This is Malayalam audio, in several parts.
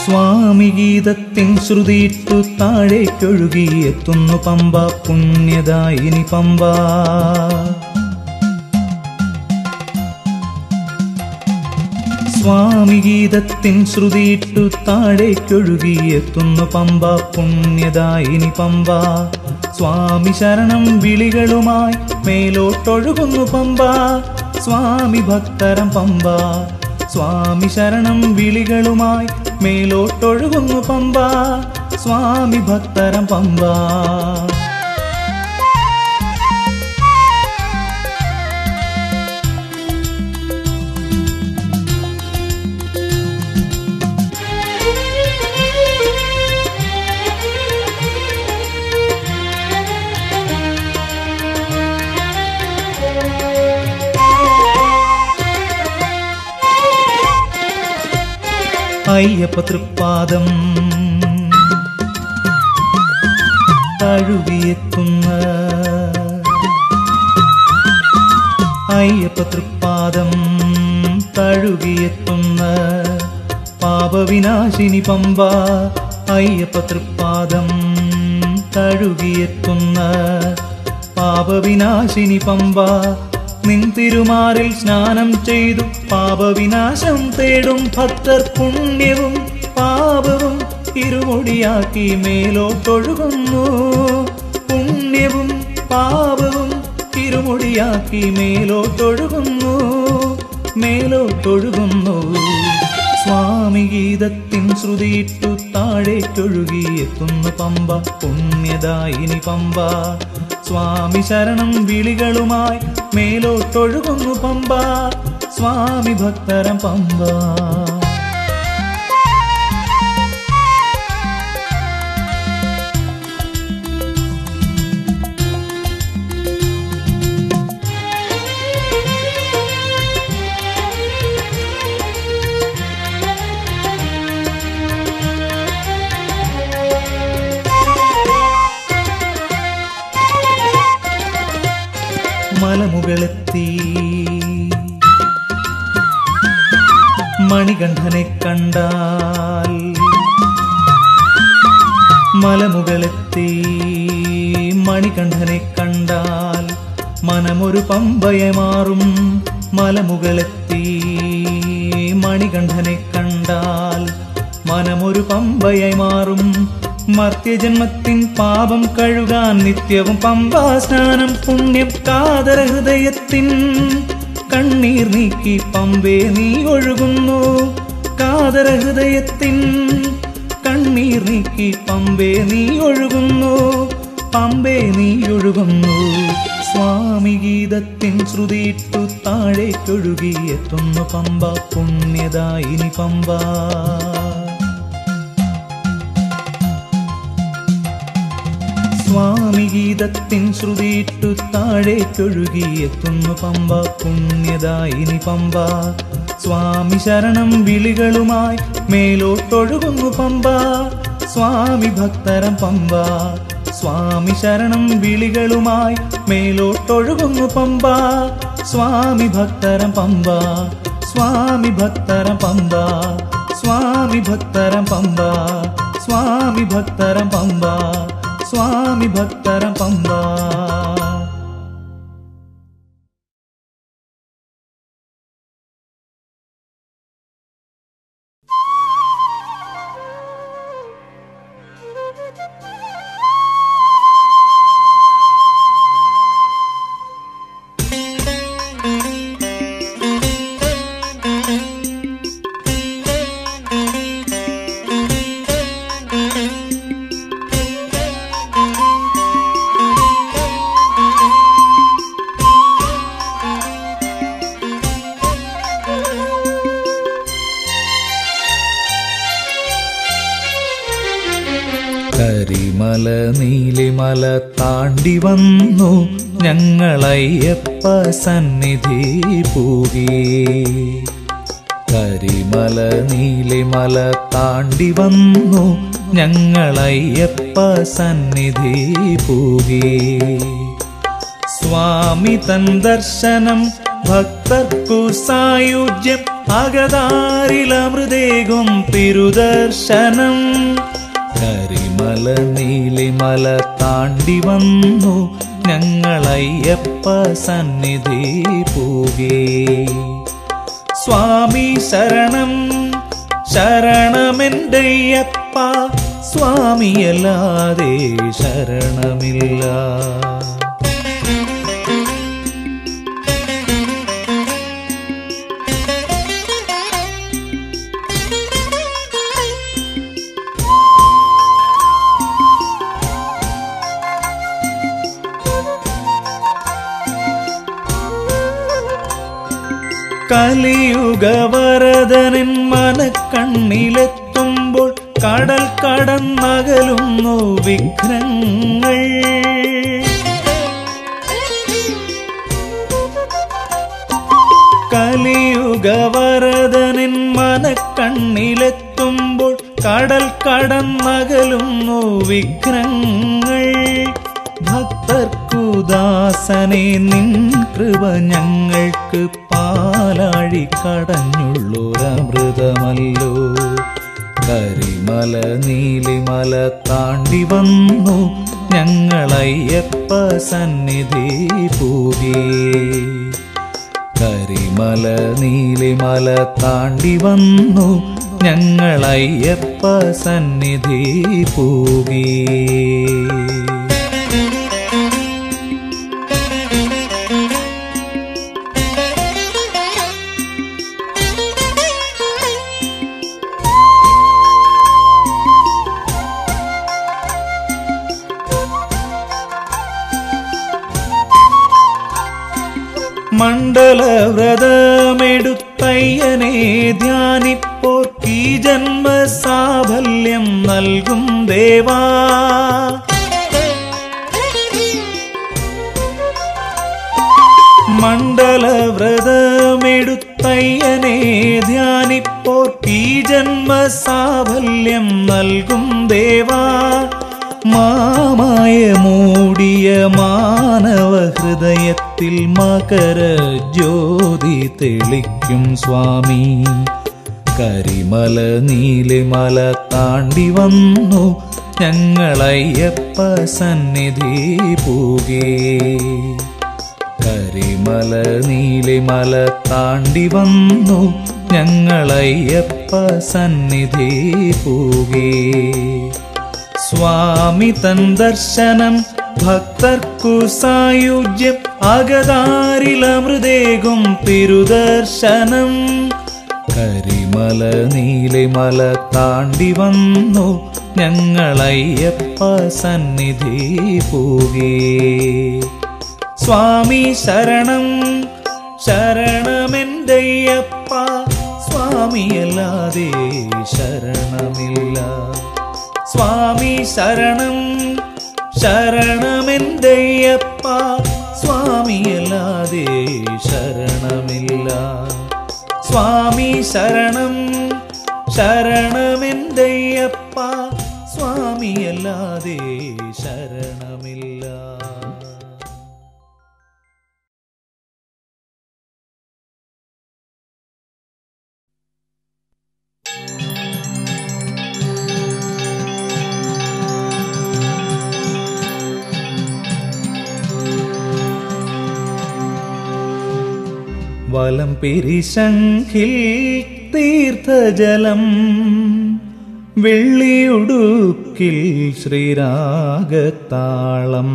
സ്വാമി ഗീതത്തിൻ ശ്രുതിയിട്ടു താഴേക്കൊഴുകി എത്തുന്നു പമ്പ പുണ്യദായിനി പമ്പ സ്വാമി ഗീതത്തിൻ ശ്രുതിയിട്ടു താഴേക്കൊഴുകി എത്തുന്നു പമ്പ പുണ്യദായിനി പമ്പ സ്വാമി ശരണം വിളികളുമായി മേലോട്ടൊഴുകുന്നു പമ്പ സ്വാമി ഭക്തരം പമ്പ സ്വാമി ശരണം വിളികളുമായി മേലോട്ടൊഴുകുന്നു പമ്പ സ്വാമി ഭക്തരം പമ്പ അയ്യപ്പ തൃപ്പാദം തഴുകിയെത്തുന്ന അയ്യപ്പ തൃപ്പാദം തഴുകിയെത്തുന്ന പാപവിനാശിനി പമ്പ അയ്യപ്പ തൃപ്പാദം തഴുകിയെത്തുന്ന പാപവിനാശിനി പമ്പ നിൻ തിരുമാറിൽ സ്നാനം ചെയ്തു പാപവിനാശം തേടും ഭക്തർ പുണ്യവും പാപവും ഇരുമുടിയാക്കി മേലോട്ടൊഴുകുന്നു പുണ്യവും പാപവും ഇരുമുടിയാക്കി മേലോട്ടൊഴുകുന്നു മേലോട്ടൊഴുകുന്നു സ്വാമി ഗീതത്തിൻ ശ്രുതിയിട്ടു താഴേക്കൊഴുകി എത്തുന്നു പമ്പ പുണ്യദായിനി പമ്പ സ്വാമി ശരണം വിളികളുമായി മേലോട്ടൊഴുകുന്നു പമ്പ സ്വാമി ഭക്തരം പമ്പ മലമുകളെത്തി മണികണ്ഠനെ കണ്ടാൽ മലമുകളെത്തി മണികണ്ഠനെ കണ്ടാൽ മനമൊരു പമ്പയെ മാറും മലമുകളെത്തി മണികണ്ഠനെ കണ്ടാൽ മനമൊരു പമ്പയായി മാറും മർത്യജന്മത്തിൻ പാപം കഴുകാൻ നിത്യവും പമ്പാ സ്നാനം പുണ്യം കാതര ഹൃദയത്തിൻ കണ്ണീർ നീക്കി പമ്പേ നീ ഒഴുകുന്നു കാതര ഹൃദയത്തിൻ കണ്ണീർ നീക്കി പമ്പേ നീ ഒഴുകുന്നു പമ്പേ നീ ഒഴുകുന്നു സ്വാമി ഗീതത്തിൻ ശ്രുതിയിട്ടു താഴേക്കൊഴുകി എത്തുന്നു പമ്പ പുണ്യദായിനി പമ്പ സ്വാമി ഗീതത്തിൻ ശ്രുതിയിട്ടു താഴേക്കൊഴുകി എത്തുന്നു പമ്പ പുണ്യദായിനി പമ്പ സ്വാമി ശരണം വിളികളുമായി മേലോട്ടൊഴുകുന്നു പമ്പ സ്വാമി ഭക്തരം പമ്പ സ്വാമി ശരണം വിളികളുമായി മേലോട്ടൊഴുകുന്നു പമ്പ സ്വാമി ഭക്തരം പമ്പ സ്വാമി ഭക്തരം പമ്പ സ്വാമി ഭക്തരം പമ്പ സ്വാമി ഭക്തരം പമ്പ സ്വാമി ഭക്തരം പമ്പ കരിമല നീലിമല താണ്ടി വന്നു ഞങ്ങളയ്യപ്പ സന്നിധി പൂകി കരിമല നീലിമല താണ്ടി വന്നു ഞങ്ങളയ്യപ്പ സന്നിധി പൂകി സ്വാമി തൻ ദർശനം ഭക്തർക്കു സായുജ്യം അകതാരിലമൃതേകും തിരുദർശനം കരിമല നീലിമല താണ്ടി വന്നു ഞങ്ങളയ്യപ്പ സന്നിധി പൂകേ സ്വാമി ശരണം ശരണമെന്തയ്യപ്പ സ്വാമിയല്ലാതെ ശരണമില്ല കലിയുഗവരദനൻ മനക്കണ്ണിലെത്തുമ്പോൾ കടൽ കടന്നകലുന്നു വിഘ്നങ്ങൾ കലിയുഗവരദനൻ മനക്കണ്ണിലെത്തുമ്പോൾ കടൽ കടന്നകലുന്നു വിഘ്നങ്ങൾ ഭക്തർക്കു ദാസനെ നിൻ കൃപ ഞങ്ങൾക്ക് പാലാഴി കടഞ്ഞുള്ളൊരമൃതമല്ലോ കരിമല നീലിമല താണ്ടി വന്നു ഞങ്ങളയ്യപ്പ സന്നിധി പൂകേ കരിമല നീലിമല താണ്ടി വന്നു ഞങ്ങളയ്യപ്പ സന്നിധി പൂകേ മണ്ഡലവ്രതമെടുത്തയ്യനെ ധ്യാനിപ്പോർക്കീ ജന്മ സാഫല്യം നൽകും ദേവാ മണ്ഡലവ്രതമെടുത്തയ്യനെ ധ്യാനിപ്പോർക്കീ ജന്മ സാഫല്യം നൽകും ദേവാ മാമായ മൂടിയ മാനവ ഹൃദയത്തിൽ മകര ജ്യോതി തെളിക്കും സ്വാമി കരിമല നീലിമല താണ്ടി വന്നു ഞങ്ങളയ്യപ്പ സന്നിധി പൂകേ കരിമല നീലിമല താണ്ടി വന്നു ഞങ്ങളയ്യപ്പ സന്നിധി പൂകേ സ്വാമി തൻ ദർശനം ഭക്തർക്കു സായുജ്യം അകതാരിലമൃതേകും തിരുദർശനം കരിമല നീലിമല താണ്ടി വന്നു ഞങ്ങളയ്യപ്പ സന്നിധി പൂകേ സ്വാമി ശരണം ശരണമെന്തയ്യപ്പ സ്വാമിയല്ലാതെ ശരണമില്ല സ്വാമി ശരണം ശരണമെന്തയ്യപ്പ സ്വാമിയല്ലാതെ ശരണമില്ല സ്വാമി ശരണം ശരണമെന്തയ്യപ്പ സ്വാമിയല്ലാതെ ശരണമില്ല വലം പിരിശംഖിൽ തീർത്ഥജലം വെള്ളിയുടുക്കിൽ ശ്രീരാഗത്താളം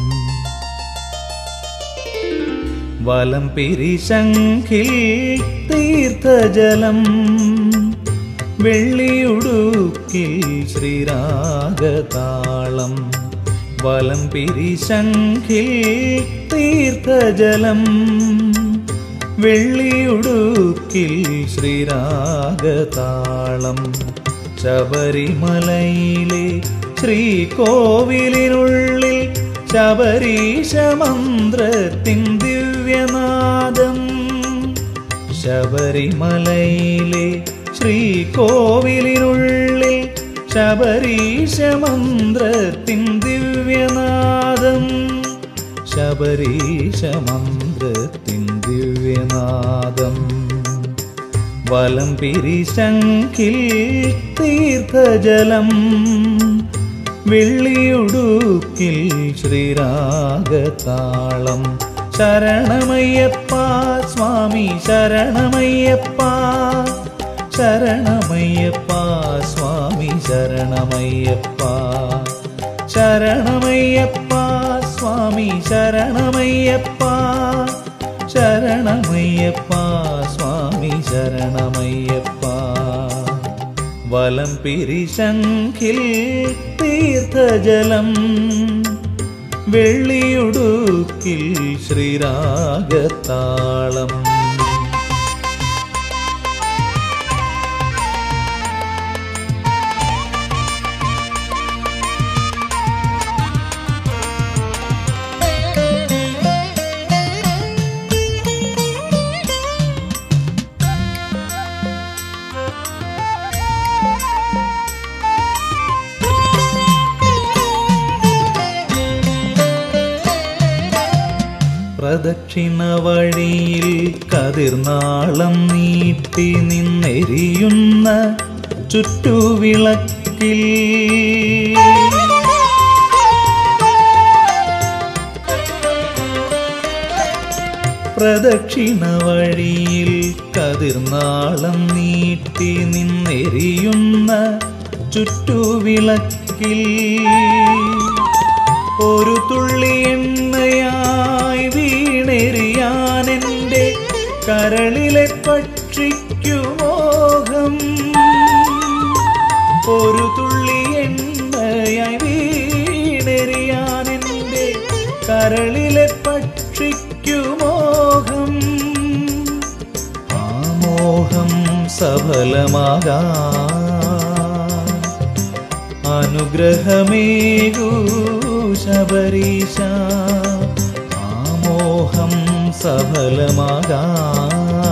വലം പിരിശംഖിൽ തീർത്ഥജലം വെള്ളിയുടുക്കിൽ ശ്രീരാഗതാളം വലം പിരിശംഖിൽ തീർത്ഥജലം വെള്ളിയുടുക്കിൽ ശ്രീരാഗതാളം ശബരിമലയിലെ ശ്രീകോവിലിനുള്ളിൽ ശബരീശ മന്ത്രത്തിൻ ദിവ്യനാദം ശബരിമലയിലെ ശ്രീകോവിലിനുള്ളിൽ ശബരീശ മന്ത്രത്തിൻ ദിവ്യനാദം ശബരീശ മന്ത്രത്തിൻ ദിവ്യനാദം ദിവ്യനാദം വലം പിരിശങ്കിൽ തീർത്ഥജലം വെള്ളിയുടുക്കിൽ ശ്രീരാഗതാളം ശരണമയ്യപ്പ സ്വാമി ശരണമയ്യപ്പ ശരണമയ്യപ്പ സ്വാമി ശരണമയ്യപ്പ ശരണമയ്യപ്പ സ്വാമി ശരണമയ്യപ്പ ശരണമയ്യപ്പ സ്വാമി ശരണമയ്യപ്പ വലം പിരിശങ്കിൽ തീർത്ഥജലം വെള്ളിയുടുക്കിൽ ശ്രീരാഗതാളം പ്രദക്ഷിണ വഴിയിൽ കതിർനാളം നീട്ടി നിന്നെരിയുന്ന ചുറ്റുവിളക്കിൽ പ്രദക്ഷിണ വഴിയിൽ കതിർനാളം നീട്ടി നിന്നെരിയുന്ന ചുറ്റുവിളക്കിൽ ഒരു തുള്ളി എണ്ണയായി വീണെറിയാനെൻ്റെ കരളിലെ പക്ഷിക്കു മോഹം ഒരു തുള്ളി എണ്ണയായി വീണെറിയാനെൻ്റെ കരളിലെ പക്ഷിക്കു മോഹം ആ മോഹം സഫലമാകാം അനുഗ്രഹമേകൂ ശബരീശ ആ മോഹം സഫലമാകാം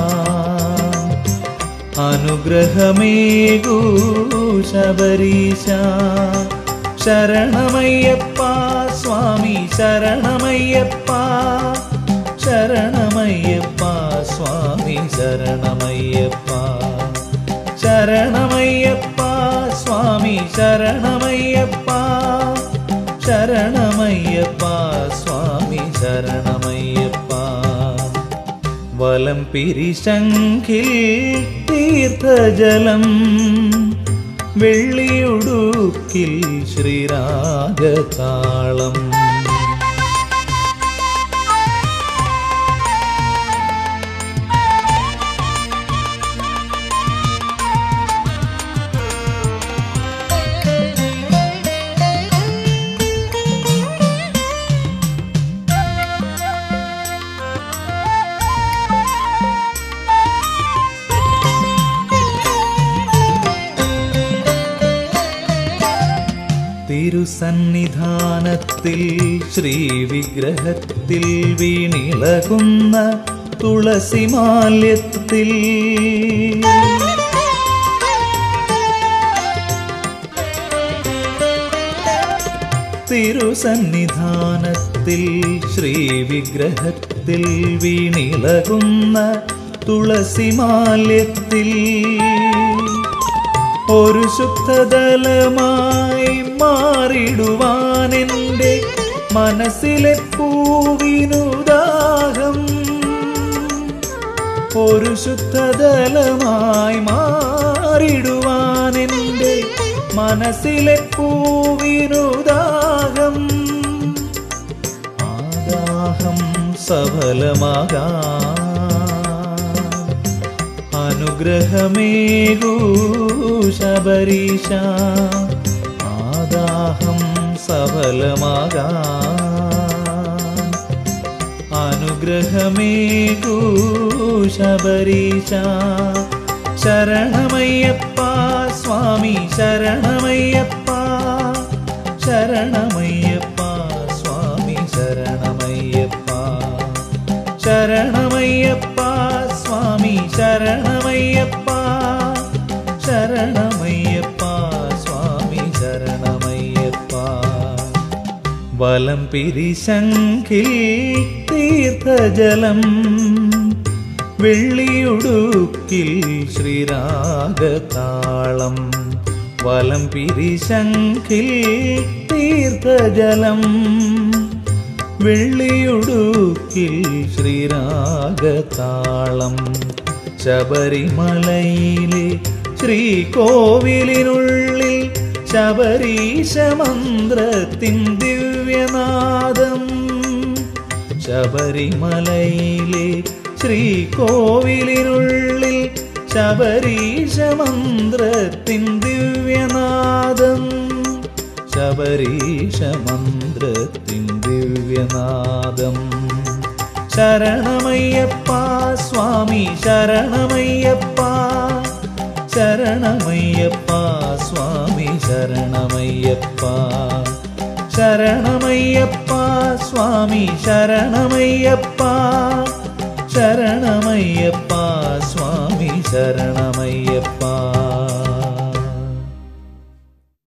അനുഗ്രഹമേകൂ ശബരീശ ശരണമയ്യപ്പ സ്വാമി ശരണമയ്യപ്പ ശരണമയ്യപ്പ സ്വാമി ശരണമയ്യപ്പ ശരണമയ്യപ്പ സ്വാമി ശരണമയ്യപ്പ ശരണമയ്യപ്പ സ്വാമി ശരണമയ്യപ്പ വലം പിരിശങ്കിൽ തീർത്ഥജലം വെള്ളിയുടുക്കിൽ ശ്രീരാഗതാളം തിരുസന്നിധാനത്തിൽ ശ്രീവിഗ്രഹത്തിൽ വീണിളകുന്ന തുളസിമാല്യത്തിൽ തിരുസന്നിധാനത്തിൽ ശ്രീവിഗ്രഹത്തിൽ വീണിളകുന്ന തുളസിമാല്യത്തിൽ ഒരു ശുദ്ധതലമായി മാറിടുവാനെൻ്റെ മനസ്സിലെ പൂവിനുദാഹം ഒരു ശുദ്ധതലമായി മാറിടുവാനെൻ്റെ മനസ്സിലെ പൂവിനുദാഹം ആദാഹം സഫലമാകാം അനുഗ്രഹമേകൂ ശബരീശ ആദാഹം സഫലമാകാം അനുഗ്രഹമേകൂ ശബരീശ ശരണമയ്യപ്പ സ്വാമി ശരണമയ്യപ്പ ശരണമയ്യപ്പ സ്വാമി ശരണമയ്യപ്പ ശരണമയ്യപ്പ സ്വാമി ശരണമയ്യപ്പ ശരണമയ്യപ്പ സ്വാമി ശരണമയ്യപ്പ വലം പിരിശങ്കിൽ തീർത്ഥജലം വെള്ളിയുടുക്കിൽ ശ്രീരാഗതാളം വലം പിരിശങ്കിൽ തീർത്ഥജലം വെള്ളിയുടുക്കിൽ ശ്രീരാഗതാളം ശബരിമലയിലെ ശ്രീകോവിലിനുള്ളിൽ ശബരീശമന്ത്രത്തിൻ ദിവ്യനാദം ശബരിമലയിലെ ശ്രീകോവിലിനുള്ളിൽ ശബരീശമന്ത്രത്തിൻ ദിവ്യനാദം ശബരീശമന്ത്രത്തിൻ ദിവ്യനാദം ശരണമയ്യപ്പ സ്വാമി ശരണമയ്യപ്പ ശരണമയ്യപ്പ സ്വാമി ശരണമയ്യപ്പ ശരണമയ്യപ്പ സ്വാമി ശരണമയ്യപ്പ